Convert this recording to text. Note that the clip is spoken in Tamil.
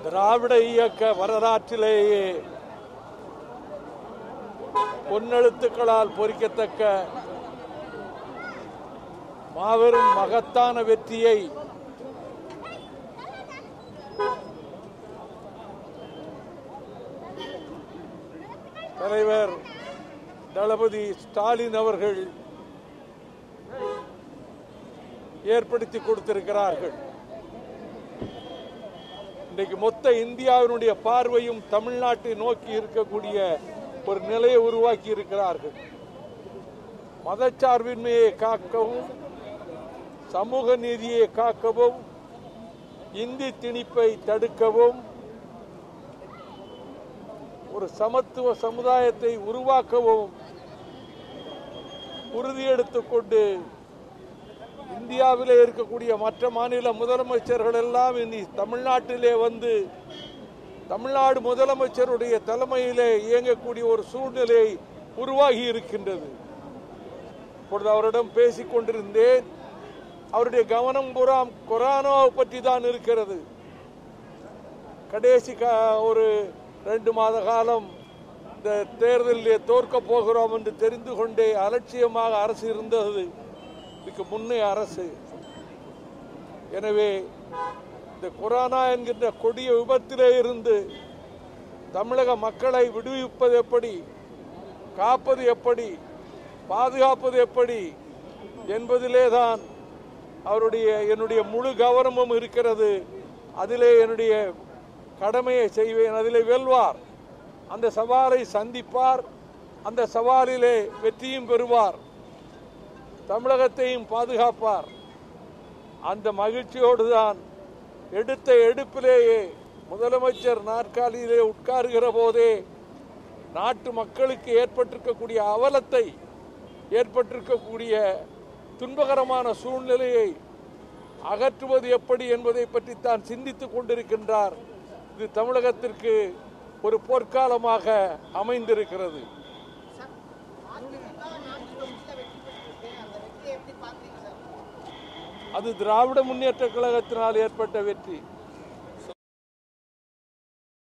திராவிட இயக்க வரலாற்றிலேயே பொன்னெழுத்துக்களால் பொறிக்கத்தக்க மாபெரும் மகத்தான வெற்றியை தலைவர் தளபதி ஸ்டாலின் அவர்கள் ஏற்படுத்தி கொடுத்திருக்கிறார்கள் இன்றைக்கு மொத்த இந்தியாவினுடைய பார்வையும் தமிழ்நாட்டை நோக்கி இருக்கக்கூடிய ஒரு நிலையை உருவாக்கி இருக்கிறார்கள் மதச்சார்பின்மையை காக்கவும் சமூக நீதியை காக்கவும் இந்தி திணிப்பை தடுக்கவும் ஒரு சமத்துவ சமுதாயத்தை உருவாக்கவும் உறுதியெடுத்துக் கொண்டு இந்தியாவிலே இருக்கக்கூடிய மற்ற மாநில முதலமைச்சர்கள் எல்லாம் இனி தமிழ்நாட்டிலே வந்து தமிழ்நாடு முதலமைச்சருடைய தலைமையிலே இயங்கக்கூடிய ஒரு சூழ்நிலை உருவாகி இருக்கின்றது இப்பொழுது அவரிடம் பேசிக் கொண்டிருந்தேன் அவருடைய கவனம் புறாம் கொரோனாவை பற்றி தான் இருக்கிறது கடைசி கா- ஒரு ரெண்டு மாத காலம் இந்த தேர்தலிலே தோற்க போகிறோம் என்று தெரிந்து கொண்டே அலட்சியமாக அரசு இருந்தது இதுக்கு முன்னே அரசு எனவே இந்த கொரோனா என்கின்ற கொடிய விபத்திலே இருந்து தமிழக மக்களை விடுவிப்பது எப்படி காப்பது எப்படி பாதுகாப்பது எப்படி என்பதிலே தான் அவருடைய என்னுடைய முழு கவனமும் இருக்கிறது அதிலே என்னுடைய கடமையை செய்வேன் அதிலே வெல்வார் அந்த சவாலை சந்திப்பார் அந்த சவாலிலே வெற்றியும் பெறுவார் தமிழகத்தையும் பாதுகாப்பார் அந்த மகிழ்ச்சியோடு தான் எடுத்த எடுப்பிலேயே முதலமைச்சர் நாற்காலியிலே உட்காருகிற போதே நாட்டு மக்களுக்கு ஏற்பட்டிருக்கக்கூடிய அவலத்தை ஏற்பட்டிருக்கக்கூடிய துன்பகரமான சூழ்நிலையை அகற்றுவது எப்படி என்பதை பற்றி தான் சிந்தித்துக் கொண்டிருக்கின்றார் இது தமிழகத்திற்கு ஒரு பொற்காலமாக அமைந்திருக்கிறது அது திராவிட முன்னேற்ற கழகத்தினால் ஏற்பட்ட வெற்றி